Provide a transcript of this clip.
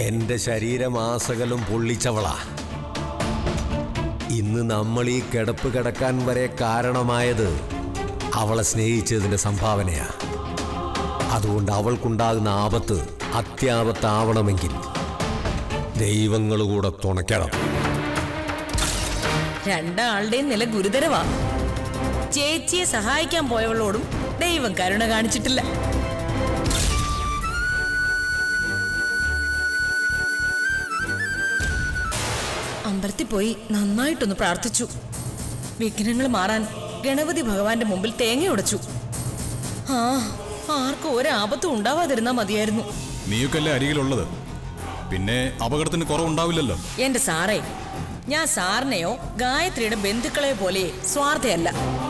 എന്റെ ശരീരമാസകലും പൊള്ളിച്ചവളാ ഇന്ന് നമ്മൾ ഈ കിടപ്പ് കിടക്കാൻ വരെ കാരണമായത് അവളെ സ്നേഹിച്ചതിന്റെ സംഭാവനയാ അതുകൊണ്ട് അവൾക്കുണ്ടാകുന്ന ആപത്ത് അത്യാപത്താവണമെങ്കിൽ ദൈവങ്ങൾ കൂടെ തുണയ്ക്കണം രണ്ടാളുടെയും നില ഗുരുതരവാ ചേച്ചിയെ സഹായിക്കാൻ പോയവളോടും ദൈവം കരുണ കാണിച്ചിട്ടില്ല അമ്പലത്തിൽ പോയി നന്നായിട്ടൊന്ന് പ്രാർത്ഥിച്ചു വിഘ്നങ്ങൾ മാറാൻ ഗണപതി ഭഗവാന്റെ മുമ്പിൽ തേങ്ങ ഉടച്ചു ആ ആർക്കും ഒരാപത്തും ഉണ്ടാവാതിരുന്നാ മതിയായിരുന്നു നീയൊക്കെയല്ലേ അരികിലുള്ളത് പിന്നെ അപകടത്തിന് കുറവുണ്ടാവില്ലല്ലോ എന്റെ സാറേ ഞാൻ സാറിനെയോ ഗായത്രിയുടെ ബന്ധുക്കളെയോ പോലെ സ്വാർത്ഥയല്ല